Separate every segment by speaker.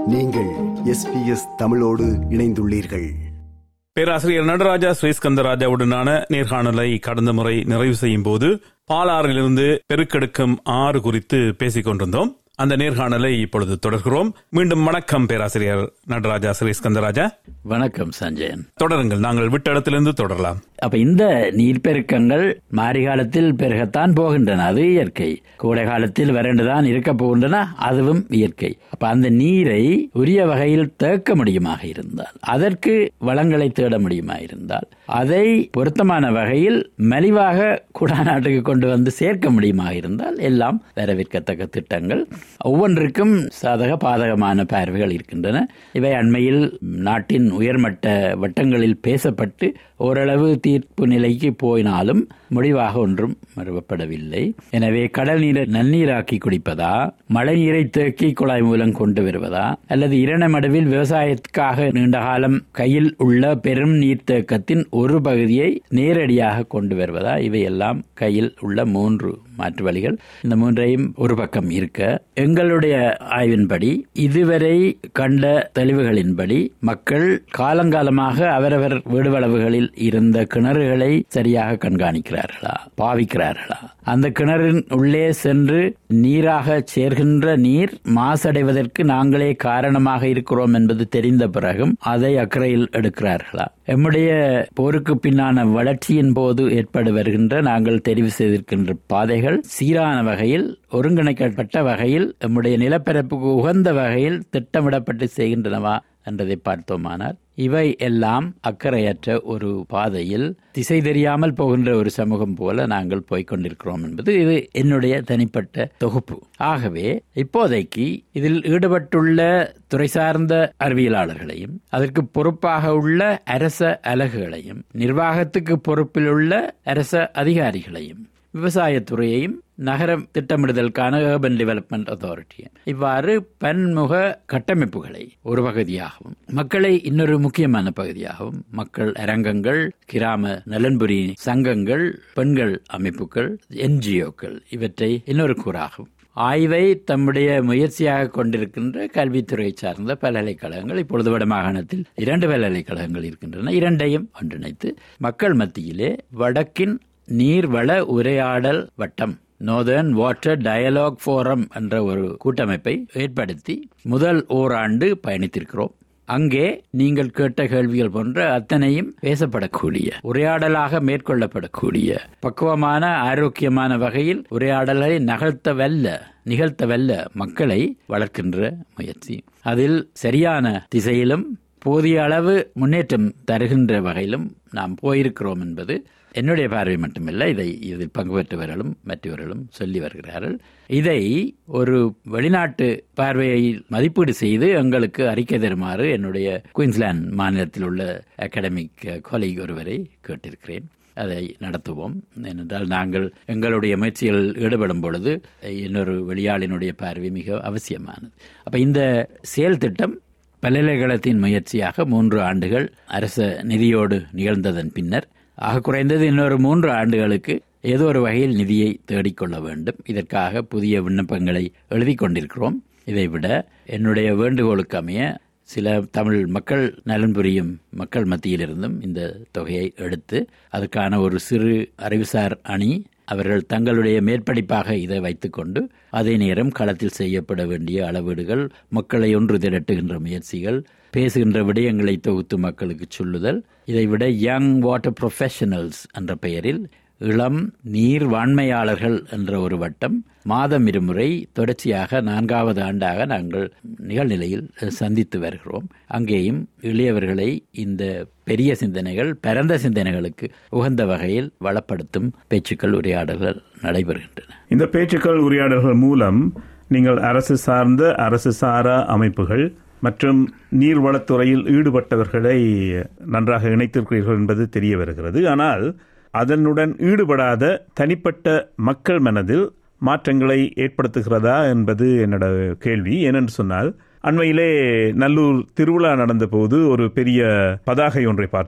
Speaker 1: நீங்கள் எஸ்பிஎஸ் தமிழோடு இணைந்துள்ளீர்கள்
Speaker 2: பேராசிரியர் நடராஜா ஸ்ரீஸ்கந்தராஜாவுடனான நேர்காணலை கடந்த முறை நிறைவு செய்யும் போது பாலாறிலிருந்து பெருக்கெடுக்கும் ஆறு குறித்து பேசிக் கொண்டிருந்தோம் அந்த நேர்காணலை இப்பொழுது தொடர்கிறோம் மீண்டும் வணக்கம் பேராசிரியர் நடராஜா ஸ்ரீஸ்கந்தராஜா
Speaker 3: வணக்கம் சஞ்சயன்
Speaker 2: தொடருங்கள் நாங்கள் விட்ட இடத்திலிருந்து தொடரலாம்
Speaker 3: அப்ப இந்த நீர்ப்பெருக்கங்கள் மாரி காலத்தில் பெருகத்தான் போகின்றன அது இயற்கை கோடை காலத்தில் வறண்டுதான் இருக்க போகின்றன அதுவும் இயற்கை அப்ப அந்த நீரை உரிய வகையில் தேக்க முடியுமாக இருந்தால் அதற்கு வளங்களை தேட முடியுமா இருந்தால் அதை பொருத்தமான வகையில் மலிவாக குடாநாட்டுக்கு கொண்டு வந்து சேர்க்க முடியுமா இருந்தால் எல்லாம் வரவேற்கத்தக்க திட்டங்கள் ஒவ்வொன்றுக்கும் சாதக பாதகமான பார்வைகள் இருக்கின்றன இவை அண்மையில் நாட்டின் உயர்மட்ட வட்டங்களில் பேசப்பட்டு ஓரளவு தீர்ப்பு நிலைக்கு போயினாலும் முடிவாக ஒன்றும் மறுவப்படவில்லை எனவே கடல் நீரை நன்னீராக்கி குடிப்பதா மழை நீரை தேக்கி குழாய் மூலம் கொண்டு வருவதா அல்லது இரணமடுவில் விவசாயத்துக்காக நீண்ட காலம் கையில் உள்ள பெரும் நீர்த்தேக்கத்தின் ஒரு பகுதியை நேரடியாக கொண்டு வருவதா இவையெல்லாம் கையில் உள்ள மூன்று மாற்று வழிகள் இந்த மூன்றையும் ஒரு பக்கம் இருக்க எங்களுடைய ஆய்வின்படி இதுவரை கண்ட தெளிவுகளின்படி மக்கள் காலங்காலமாக அவரவர் வீடுவளவுகளில் இருந்த கிணறுகளை சரியாக கண்காணிக்கிறார்களா பாவிக்கிறார்களா அந்த கிணறின் உள்ளே சென்று நீராக சேர்கின்ற நீர் மாசடைவதற்கு நாங்களே காரணமாக இருக்கிறோம் என்பது தெரிந்த பிறகும் அதை அக்கறையில் எடுக்கிறார்களா எம்முடைய போருக்கு பின்னான வளர்ச்சியின் போது ஏற்பட்டு வருகின்ற நாங்கள் தெரிவு செய்திருக்கின்ற பாதைகள் சீரான வகையில் ஒருங்கிணைக்கப்பட்ட வகையில் நம்முடைய நிலப்பரப்புக்கு உகந்த வகையில் திட்டமிடப்பட்டு செய்கின்றனவா என்றதை பார்த்தோமானால் இவை எல்லாம் அக்கறையற்ற ஒரு பாதையில் திசை தெரியாமல் போகின்ற ஒரு சமூகம் போல நாங்கள் போய்கொண்டிருக்கிறோம் என்பது இது என்னுடைய தனிப்பட்ட தொகுப்பு ஆகவே இப்போதைக்கு இதில் ஈடுபட்டுள்ள துறை சார்ந்த அறிவியலாளர்களையும் அதற்கு பொறுப்பாக உள்ள அரச அலகுகளையும் நிர்வாகத்துக்கு பொறுப்பில் உள்ள அரச அதிகாரிகளையும் விவசாயத்துறையையும் நகரம் திட்டமிடுதலுக்கான ஏர்பன் டெவலப்மெண்ட் அத்தாரிட்டி இவ்வாறு பன்முக கட்டமைப்புகளை ஒரு பகுதியாகவும் மக்களை இன்னொரு முக்கியமான பகுதியாகவும் மக்கள் அரங்கங்கள் கிராம நலன்புரி சங்கங்கள் பெண்கள் அமைப்புகள் என்ஜிஓக்கள் இவற்றை இன்னொரு கூறாகும் ஆய்வை தம்முடைய முயற்சியாக கொண்டிருக்கின்ற கல்வித்துறை சார்ந்த பல்கலைக்கழகங்கள் இப்பொழுது வட மாகாணத்தில் இரண்டு பல்கலைக்கழகங்கள் இருக்கின்றன இரண்டையும் ஒன்றிணைத்து மக்கள் மத்தியிலே வடக்கின் நீர்வள உரையாடல் வட்டம் நோர்தர்ன் வாட்டர் டயலாக் ஃபோரம் என்ற ஒரு கூட்டமைப்பை ஏற்படுத்தி முதல் ஓராண்டு பயணித்திருக்கிறோம் அங்கே நீங்கள் கேட்ட கேள்விகள் போன்ற அத்தனையும் பேசப்படக்கூடிய உரையாடலாக மேற்கொள்ளப்படக்கூடிய பக்குவமான ஆரோக்கியமான வகையில் உரையாடலை நகர்த்தவல்ல நிகழ்த்தவல்ல மக்களை வளர்க்கின்ற முயற்சி அதில் சரியான திசையிலும் போதிய அளவு முன்னேற்றம் தருகின்ற வகையிலும் நாம் போயிருக்கிறோம் என்பது என்னுடைய பார்வை மட்டுமில்லை இதை இதில் பங்கு பெற்றவர்களும் மற்றவர்களும் சொல்லி வருகிறார்கள் இதை ஒரு வெளிநாட்டு பார்வையை மதிப்பீடு செய்து எங்களுக்கு அறிக்கை தருமாறு என்னுடைய குயின்ஸ்லாந்து மாநிலத்தில் உள்ள அகாடமிக் கொலீக் ஒருவரை கேட்டிருக்கிறேன் அதை நடத்துவோம் ஏனென்றால் நாங்கள் எங்களுடைய முயற்சிகளில் ஈடுபடும் பொழுது இன்னொரு வெளியாளினுடைய பார்வை மிக அவசியமானது அப்ப இந்த செயல் திட்டம் பல்கலைக்கழகத்தின் முயற்சியாக மூன்று ஆண்டுகள் அரச நிதியோடு நிகழ்ந்ததன் பின்னர் ஆக குறைந்தது இன்னொரு மூன்று ஆண்டுகளுக்கு ஏதோ ஒரு வகையில் நிதியை தேடிக்கொள்ள வேண்டும் இதற்காக புதிய விண்ணப்பங்களை எழுதி கொண்டிருக்கிறோம் இதைவிட என்னுடைய வேண்டுகோளுக்கு அமைய சில தமிழ் மக்கள் நலன் புரியும் மக்கள் மத்தியிலிருந்தும் இந்த தொகையை எடுத்து அதற்கான ஒரு சிறு அறிவுசார் அணி அவர்கள் தங்களுடைய மேற்படிப்பாக இதை வைத்துக்கொண்டு அதே நேரம் களத்தில் செய்யப்பட வேண்டிய அளவீடுகள் மக்களை ஒன்று திரட்டுகின்ற முயற்சிகள் பேசுகின்ற விடயங்களை தொகுத்து மக்களுக்கு சொல்லுதல் இதைவிட யங் வாட்டர் ப்ரொஃபஷனல்ஸ் என்ற பெயரில் இளம் நீர் வாண்மையாளர்கள் என்ற ஒரு வட்டம் மாதம் இருமுறை தொடர்ச்சியாக நான்காவது ஆண்டாக நாங்கள் நிகழ்நிலையில் சந்தித்து வருகிறோம் அங்கேயும் இளையவர்களை இந்த பெரிய சிந்தனைகள் பரந்த சிந்தனைகளுக்கு உகந்த வகையில் வளப்படுத்தும் பேச்சுக்கள் உரையாடல்கள் நடைபெறுகின்றன
Speaker 4: இந்த பேச்சுக்கள் உரையாடல்கள் மூலம் நீங்கள் அரசு சார்ந்த அரசு சாரா அமைப்புகள் மற்றும் நீர்வளத்துறையில் ஈடுபட்டவர்களை நன்றாக இணைத்திருக்கிறீர்கள் என்பது தெரிய வருகிறது ஆனால் அதனுடன் ஈடுபடாத தனிப்பட்ட மக்கள் மனதில் மாற்றங்களை ஏற்படுத்துகிறதா என்பது என்னோட கேள்வி ஏனென்று சொன்னால் அண்மையிலே நல்லூர் திருவிழா நடந்தபோது ஒரு பெரிய பதாகை ஒன்றை பார்த்தோம்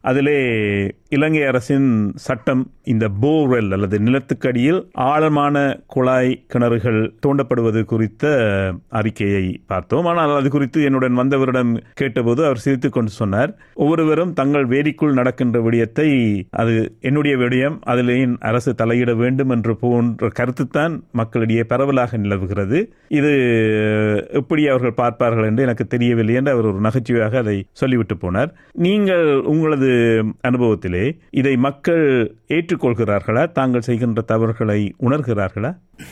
Speaker 4: அதிலே இலங்கை அரசின் சட்டம் இந்த போர்வெல் அல்லது நிலத்துக்கடியில் ஆழமான குழாய் கிணறுகள் தோண்டப்படுவது குறித்த அறிக்கையை பார்த்தோம் ஆனால் அது குறித்து என்னுடன் வந்தவரிடம் கேட்டபோது அவர் சிரித்துக் கொண்டு சொன்னார் ஒவ்வொருவரும் தங்கள் வேதிக்குள் நடக்கின்ற விடயத்தை அது என்னுடைய விடயம் அதில் ஏன் அரசு தலையிட வேண்டும் என்று போன்ற கருத்துத்தான் மக்களிடையே பரவலாக நிலவுகிறது இது எப்படி அவர்கள் பார்ப்பார்கள் என்று எனக்கு தெரியவில்லை என்று அவர் ஒரு நகைச்சுவையாக அதை சொல்லிவிட்டு போனார் நீங்கள் உங்களது அனுபவத்திலே இதை மக்கள் ஏற்றுக்கொள்கிறார்களா தாங்கள் செய்கின்ற தவறுகளை உணர்கிறார்களா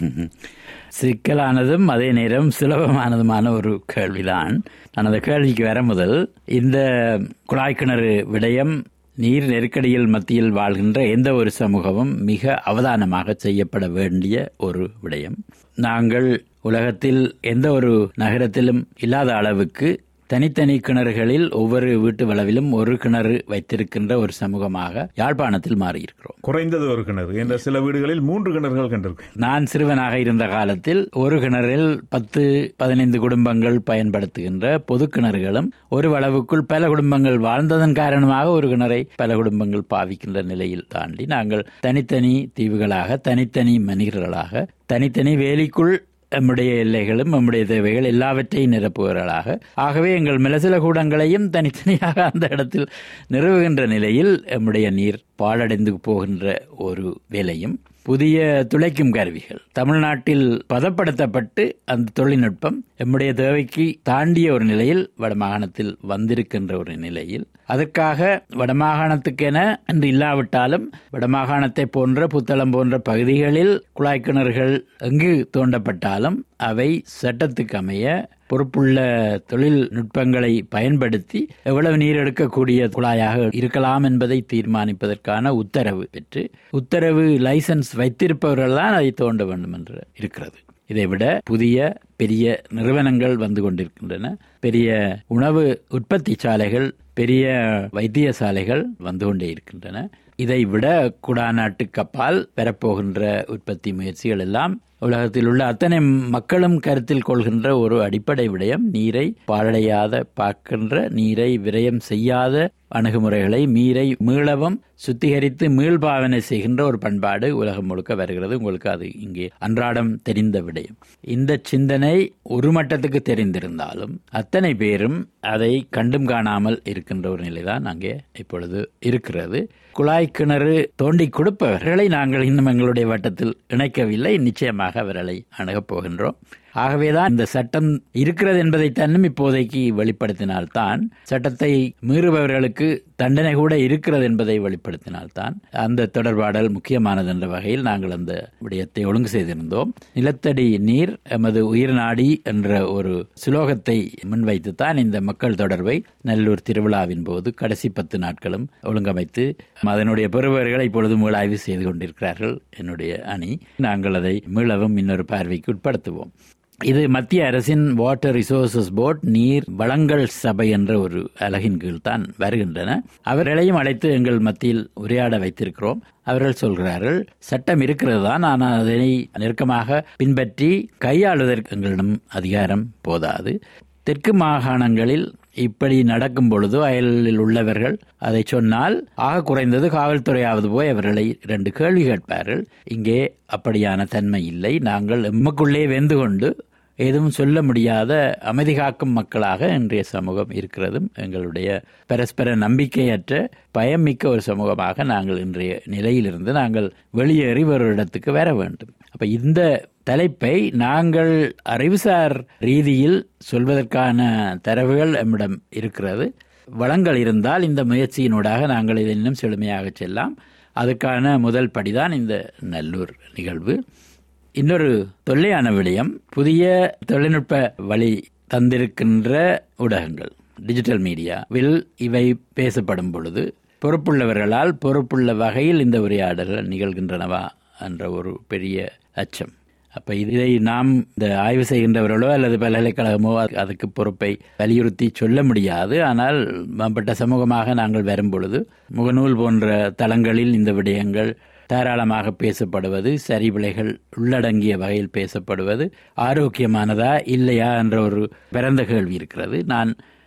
Speaker 3: சிக்கலானதும் அதே நேரம் சுலபமானதுமான ஒரு கேள்விதான் நான் அந்த கேள்விக்கு வர முதல் இந்த குழாய் கிணறு விடயம் நீர் நெருக்கடியில் மத்தியில் வாழ்கின்ற எந்த ஒரு சமூகமும் மிக அவதானமாக செய்யப்பட வேண்டிய ஒரு விடயம் நாங்கள் உலகத்தில் எந்த ஒரு நகரத்திலும் இல்லாத அளவுக்கு தனித்தனி கிணறுகளில் ஒவ்வொரு வீட்டு வளவிலும் ஒரு கிணறு வைத்திருக்கின்ற ஒரு சமூகமாக யாழ்ப்பாணத்தில் மாறியிருக்கிறோம்
Speaker 4: குறைந்தது ஒரு கிணறு என்ற சில வீடுகளில் மூன்று கிணறுகள் கண்டிருக்கு
Speaker 3: நான் சிறுவனாக இருந்த காலத்தில் ஒரு கிணறில் பத்து பதினைந்து குடும்பங்கள் பயன்படுத்துகின்ற பொது கிணறுகளும் ஒரு வளவுக்குள் பல குடும்பங்கள் வாழ்ந்ததன் காரணமாக ஒரு கிணறை பல குடும்பங்கள் பாவிக்கின்ற நிலையில் தாண்டி நாங்கள் தனித்தனி தீவுகளாக தனித்தனி மனிதர்களாக தனித்தனி வேலிக்குள் நம்முடைய எல்லைகளும் நம்முடைய தேவைகள் எல்லாவற்றையும் நிரப்புவர்களாக ஆகவே எங்கள் மிளசில கூடங்களையும் தனித்தனியாக அந்த இடத்தில் நிறுவுகின்ற நிலையில் நம்முடைய நீர் பாழடைந்து போகின்ற ஒரு வேலையும் புதிய துளைக்கும் கருவிகள் தமிழ்நாட்டில் பதப்படுத்தப்பட்டு அந்த தொழில்நுட்பம் நம்முடைய தேவைக்கு தாண்டிய ஒரு நிலையில் வடமாகாணத்தில் வந்திருக்கின்ற ஒரு நிலையில் அதற்காக வடமாகாணத்துக்கென என்று இல்லாவிட்டாலும் வடமாகாணத்தை போன்ற புத்தளம் போன்ற பகுதிகளில் குழாய் கிணறுகள் எங்கு தோண்டப்பட்டாலும் அவை சட்டத்துக்கு அமைய பொறுப்புள்ள தொழில்நுட்பங்களை பயன்படுத்தி எவ்வளவு நீர் எடுக்கக்கூடிய குழாயாக இருக்கலாம் என்பதை தீர்மானிப்பதற்கான உத்தரவு பெற்று உத்தரவு லைசன்ஸ் வைத்திருப்பவர்கள் தான் அதை தோண்ட வேண்டும் என்று இருக்கிறது இதைவிட புதிய பெரிய நிறுவனங்கள் வந்து கொண்டிருக்கின்றன பெரிய உணவு உற்பத்தி சாலைகள் பெரிய வைத்தியசாலைகள் வந்து கொண்டே இருக்கின்றன இதை விட குடாநாட்டுக்கு அப்பால் பெறப்போகின்ற உற்பத்தி முயற்சிகள் எல்லாம் உலகத்தில் உள்ள அத்தனை மக்களும் கருத்தில் கொள்கின்ற ஒரு அடிப்படை விடயம் நீரை பாழடையாத பார்க்கின்ற நீரை விரயம் செய்யாத அணுகுமுறைகளை நீரை மீளவும் சுத்திகரித்து மீள்பாவனை செய்கின்ற ஒரு பண்பாடு உலகம் முழுக்க வருகிறது உங்களுக்கு அது இங்கே அன்றாடம் தெரிந்த விடயம் இந்த சிந்தனை ஒரு மட்டத்துக்கு தெரிந்திருந்தாலும் அத்தனை பேரும் அதை கண்டும் காணாமல் இருக்கின்ற ஒரு நிலைதான் அங்கே இப்பொழுது இருக்கிறது குழாய் கிணறு தோண்டி கொடுப்பவர்களை நாங்கள் இன்னும் எங்களுடைய வட்டத்தில் இணைக்கவில்லை நிச்சயமாக அவர்களை அணுகப் போகின்றோம் ஆகவேதான் இந்த சட்டம் இருக்கிறது என்பதை தன்னும் இப்போதைக்கு வெளிப்படுத்தினால்தான் சட்டத்தை மீறுபவர்களுக்கு தண்டனை கூட இருக்கிறது என்பதை வெளிப்படுத்தினால்தான் அந்த தொடர்பாடல் முக்கியமானது என்ற வகையில் நாங்கள் அந்த விடயத்தை ஒழுங்கு செய்திருந்தோம் நிலத்தடி நீர் எமது உயிர் நாடி என்ற ஒரு சுலோகத்தை முன்வைத்துத்தான் இந்த மக்கள் தொடர்பை நல்லூர் திருவிழாவின் போது கடைசி பத்து நாட்களும் ஒழுங்கமைத்து அதனுடைய பெறுபவர்களை இப்பொழுது மீளாய்வு செய்து கொண்டிருக்கிறார்கள் என்னுடைய அணி நாங்கள் அதை மீளவும் இன்னொரு பார்வைக்கு உட்படுத்துவோம் இது மத்திய அரசின் வாட்டர் ரிசோர்சஸ் போர்ட் நீர் வளங்கள் சபை என்ற ஒரு அலகின் கீழ் தான் வருகின்றன அவர்களையும் அழைத்து எங்கள் மத்தியில் உரையாட வைத்திருக்கிறோம் அவர்கள் சொல்கிறார்கள் சட்டம் இருக்கிறது தான் ஆனால் அதனை நெருக்கமாக பின்பற்றி கையாளுவதற்கு எங்களிடம் அதிகாரம் போதாது தெற்கு மாகாணங்களில் இப்படி நடக்கும் பொழுது அயலில் உள்ளவர்கள் அதை சொன்னால் ஆக குறைந்தது காவல்துறையாவது போய் அவர்களை இரண்டு கேள்வி கேட்பார்கள் இங்கே அப்படியான தன்மை இல்லை நாங்கள் எம்மக்குள்ளே வெந்து கொண்டு எதுவும் சொல்ல முடியாத அமைதி காக்கும் மக்களாக இன்றைய சமூகம் இருக்கிறதும் எங்களுடைய பரஸ்பர நம்பிக்கையற்ற பயமிக்க ஒரு சமூகமாக நாங்கள் இன்றைய நிலையிலிருந்து நாங்கள் வெளியேறி ஒரு இடத்துக்கு வர வேண்டும் அப்ப இந்த தலைப்பை நாங்கள் அறிவுசார் ரீதியில் சொல்வதற்கான தரவுகள் நம்மிடம் இருக்கிறது வளங்கள் இருந்தால் இந்த முயற்சியினூடாக நாங்கள் இதை இன்னும் செழுமையாக செல்லாம் அதுக்கான முதல் படிதான் இந்த நல்லூர் நிகழ்வு இன்னொரு தொல்லையான விடயம் புதிய தொழில்நுட்ப வழி தந்திருக்கின்ற ஊடகங்கள் டிஜிட்டல் மீடியாவில் இவை பேசப்படும் பொழுது பொறுப்புள்ளவர்களால் பொறுப்புள்ள வகையில் இந்த உரையாடல்கள் நிகழ்கின்றனவா என்ற ஒரு பெரிய அச்சம் அப்ப இதை நாம் இந்த ஆய்வு செய்கின்றவர்களோ அல்லது பல்கலைக்கழகமோ அதுக்கு பொறுப்பை வலியுறுத்தி சொல்ல முடியாது ஆனால் மேம்பட்ட சமூகமாக நாங்கள் வரும் பொழுது முகநூல் போன்ற தளங்களில் இந்த விடயங்கள் தாராளமாக பேசப்படுவது சரி விலைகள் உள்ளடங்கிய வகையில் பேசப்படுவது ஆரோக்கியமானதா இல்லையா என்ற ஒரு பிறந்த கேள்வி இருக்கிறது நான்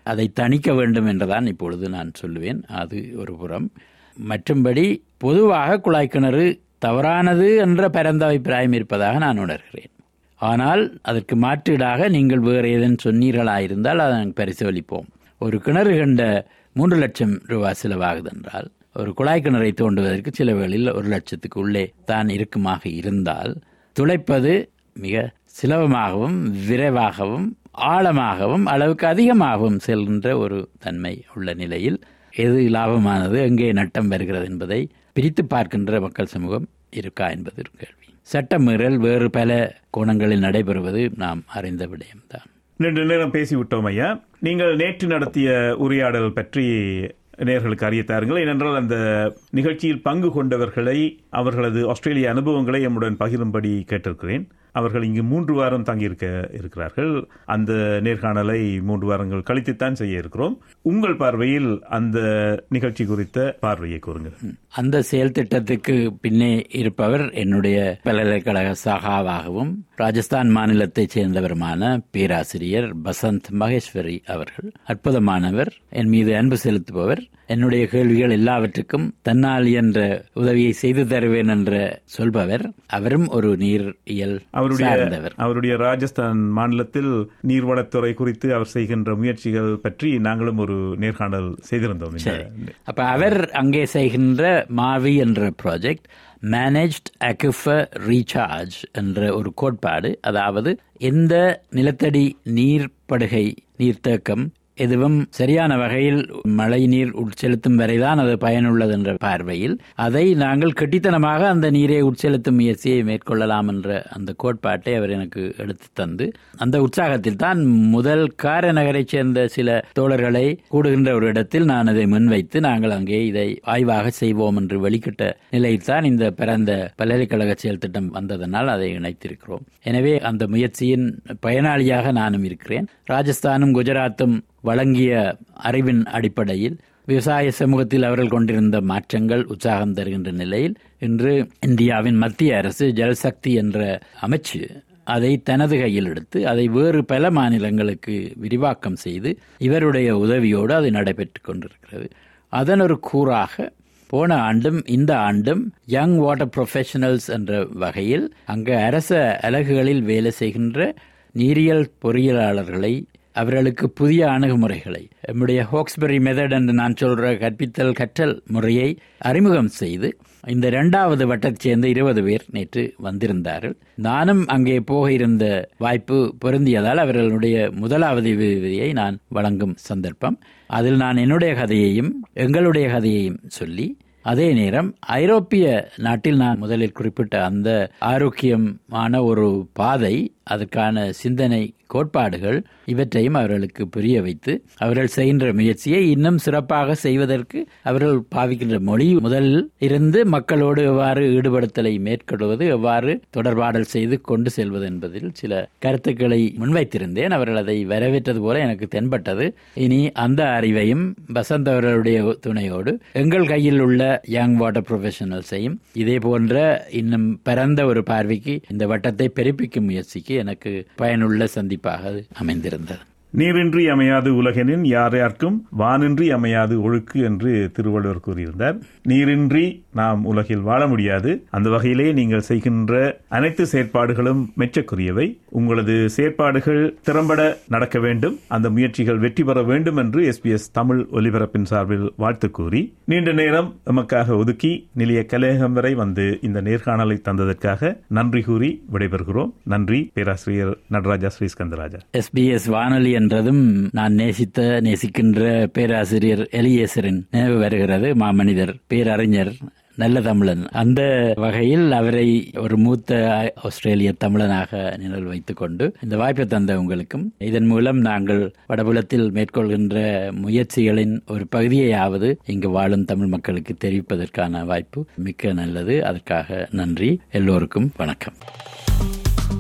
Speaker 3: அதை தணிக்க வேண்டும் என்றுதான் இப்பொழுது நான் சொல்லுவேன் அது ஒரு புறம் மற்றும்படி பொதுவாக குழாய் கிணறு தவறானது என்ற பரந்த அபிப்பிராயம் இருப்பதாக நான் உணர்கிறேன் ஆனால் அதற்கு மாற்றீடாக நீங்கள் வேறு ஏதேனும் சொன்னீர்களாயிருந்தால் அதை நாங்கள் பரிசீலிப்போம் ஒரு கிணறு கண்ட மூன்று லட்சம் ரூபாய் செலவாகுது என்றால் ஒரு குழாய் கிணறை தோண்டுவதற்கு சில வேளையில் ஒரு லட்சத்துக்கு உள்ளே தான் இருக்குமாக இருந்தால் துளைப்பது மிக சுலபமாகவும் விரைவாகவும் ஆழமாகவும் அளவுக்கு அதிகமாகவும் செல்கின்ற ஒரு தன்மை உள்ள நிலையில் எது லாபமானது எங்கே நட்டம் வருகிறது என்பதை பிரித்து பார்க்கின்ற மக்கள் சமூகம் இருக்கா என்பது ஒரு கேள்வி சட்டமீறல் வேறு பல கோணங்களில் நடைபெறுவது நாம் அறிந்த விடயம்தான்
Speaker 4: நீண்ட நேரம் பேசிவிட்டோம் ஐயா நீங்கள் நேற்று நடத்திய உரையாடல் பற்றி நேர்களுக்கு அறிய தாருங்கள் ஏனென்றால் அந்த நிகழ்ச்சியில் பங்கு கொண்டவர்களை அவர்களது ஆஸ்திரேலிய அனுபவங்களை எம்முடன் பகிரும்படி கேட்டிருக்கிறேன் அவர்கள் இங்கு மூன்று வாரம் தங்கியிருக்க இருக்கிறார்கள் அந்த நேர்காணலை மூன்று வாரங்கள் கழித்துத்தான் செய்ய இருக்கிறோம் உங்கள் பார்வையில் அந்த நிகழ்ச்சி குறித்த பார்வையை கூறுங்கள்
Speaker 3: அந்த செயல் திட்டத்துக்கு பின்னே இருப்பவர் என்னுடைய பல்கலைக்கழக சகாவாகவும் ராஜஸ்தான் மாநிலத்தைச் சேர்ந்தவருமான பேராசிரியர் பசந்த் மகேஸ்வரி அவர்கள் அற்புதமானவர் என் மீது அன்பு செலுத்துபவர் என்னுடைய கேள்விகள் எல்லாவற்றுக்கும் தன்னால் என்ற உதவியை செய்து தருவேன் என்ற சொல்பவர் அவரும் ஒரு நீரியல்
Speaker 4: அவருடைய
Speaker 3: சார்ந்தவர்
Speaker 4: அவருடைய ராஜஸ்தான் மாநிலத்தில் நீர்வளத்துறை குறித்து அவர் செய்கின்ற முயற்சிகள் பற்றி நாங்களும் ஒரு நேர்காணல் செய்திருந்தோம் இந்த
Speaker 3: அப்ப அவர் அங்கே செய்கின்ற மாவி என்ற ப்ராஜெக்ட் மேனேஜ்ட் அக்யூஃபர் ரீசார்ஜ் என்ற ஒரு கோட்பாடு அதாவது எந்த நிலத்தடி நீர்ப்படுகை நீர்த்தேக்கம் எதுவும் சரியான வகையில் மழை நீர் உட்செலுத்தும் வரைதான் அது பயனுள்ளது என்ற பார்வையில் அதை நாங்கள் கெட்டித்தனமாக அந்த நீரை உட்செலுத்தும் முயற்சியை மேற்கொள்ளலாம் என்ற அந்த கோட்பாட்டை அவர் எனக்கு எடுத்து தந்து அந்த உற்சாகத்தில் தான் முதல் கார நகரைச் சேர்ந்த சில தோழர்களை கூடுகின்ற ஒரு இடத்தில் நான் அதை முன்வைத்து நாங்கள் அங்கே இதை ஆய்வாக செய்வோம் என்று வெளிக்கிட்ட நிலையில் தான் இந்த பிறந்த பல்கலைக்கழக செயல் திட்டம் வந்ததனால் அதை இணைத்திருக்கிறோம் எனவே அந்த முயற்சியின் பயனாளியாக நானும் இருக்கிறேன் ராஜஸ்தானும் குஜராத்தும் வழங்கிய அறிவின் அடிப்படையில் விவசாய சமூகத்தில் அவர்கள் கொண்டிருந்த மாற்றங்கள் உற்சாகம் தருகின்ற நிலையில் இன்று இந்தியாவின் மத்திய அரசு ஜல்சக்தி என்ற அமைச்சு அதை தனது கையில் எடுத்து அதை வேறு பல மாநிலங்களுக்கு விரிவாக்கம் செய்து இவருடைய உதவியோடு அது நடைபெற்றுக் கொண்டிருக்கிறது அதன் ஒரு கூறாக போன ஆண்டும் இந்த ஆண்டும் யங் வாட்டர் ப்ரொஃபஷனல்ஸ் என்ற வகையில் அங்கு அரச அலகுகளில் வேலை செய்கின்ற நீரியல் பொறியியலாளர்களை அவர்களுக்கு புதிய அணுகுமுறைகளை நம்முடைய ஹோக்ஸ்பெரி மெத்தட் என்று நான் சொல்ற கற்பித்தல் கற்றல் முறையை அறிமுகம் செய்து இந்த இரண்டாவது வட்டத்தைச் சேர்ந்த இருபது பேர் நேற்று வந்திருந்தார்கள் நானும் அங்கே போக இருந்த வாய்ப்பு பொருந்தியதால் அவர்களுடைய முதலாவது விதியை நான் வழங்கும் சந்தர்ப்பம் அதில் நான் என்னுடைய கதையையும் எங்களுடைய கதையையும் சொல்லி அதே நேரம் ஐரோப்பிய நாட்டில் நான் முதலில் குறிப்பிட்ட அந்த ஆரோக்கியமான ஒரு பாதை அதற்கான சிந்தனை கோட்பாடுகள் இவற்றையும் அவர்களுக்கு புரிய வைத்து அவர்கள் செய்கின்ற முயற்சியை இன்னும் சிறப்பாக செய்வதற்கு அவர்கள் பாவிக்கின்ற மொழி முதலில் இருந்து மக்களோடு எவ்வாறு ஈடுபடுத்தலை மேற்கொள்வது எவ்வாறு தொடர்பாடல் செய்து கொண்டு செல்வது என்பதில் சில கருத்துக்களை முன்வைத்திருந்தேன் அவர்கள் அதை வரவேற்றது போல எனக்கு தென்பட்டது இனி அந்த அறிவையும் வசந்த் அவர்களுடைய துணையோடு எங்கள் கையில் உள்ள யங் வாட்டர் ப்ரொஃபஷனல்ஸையும் இதே போன்ற இன்னும் பரந்த ஒரு பார்வைக்கு இந்த வட்டத்தை பெருப்பிக்கும் முயற்சிக்கு எனக்கு பயனுள்ள சந்திப்பாக அது அமைந்திருந்தது
Speaker 4: நீரின்றி அமையாது உலகெனின் யார் யாருக்கும் வானின்றி அமையாது ஒழுக்கு என்று திருவள்ளுவர் கூறியிருந்தார் நீரின்றி நாம் உலகில் வாழ முடியாது அந்த வகையிலே நீங்கள் செய்கின்ற அனைத்து செயற்பாடுகளும் மெச்சக்குரியவை உங்களது செயற்பாடுகள் திறம்பட நடக்க வேண்டும் அந்த முயற்சிகள் வெற்றி பெற வேண்டும் என்று எஸ்பிஎஸ் தமிழ் ஒலிபரப்பின் சார்பில் வாழ்த்து கூறி நீண்ட நேரம் எமக்காக ஒதுக்கி நிலைய கலையகம் வரை வந்து இந்த நேர்காணலை தந்ததற்காக நன்றி கூறி விடைபெறுகிறோம் நன்றி பேராசிரியர் நடராஜா ஸ்ரீஸ்கந்தராஜா
Speaker 3: எஸ்பிஎஸ் வானொலி என்றதும் நான் நேசித்த நேசிக்கின்ற பேராசிரியர் எலியேசரின் நினைவு வருகிறது மாமனிதர் பேரறிஞர் நல்ல தமிழன் அந்த வகையில் அவரை ஒரு மூத்த ஆஸ்திரேலிய தமிழனாக நினைவில் வைத்துக் கொண்டு இந்த வாய்ப்பை தந்த உங்களுக்கும் இதன் மூலம் நாங்கள் வடபுலத்தில் மேற்கொள்கின்ற முயற்சிகளின் ஒரு பகுதியையாவது இங்கு வாழும் தமிழ் மக்களுக்கு தெரிவிப்பதற்கான வாய்ப்பு மிக்க நல்லது அதற்காக நன்றி எல்லோருக்கும் வணக்கம்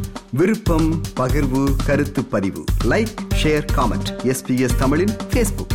Speaker 1: விருப்பம் பகிர்வு கருத்து பதிவு லைக் ஷேர் காமெண்ட் எஸ்பிஎஸ் தமிழின் ஃபேஸ்புக்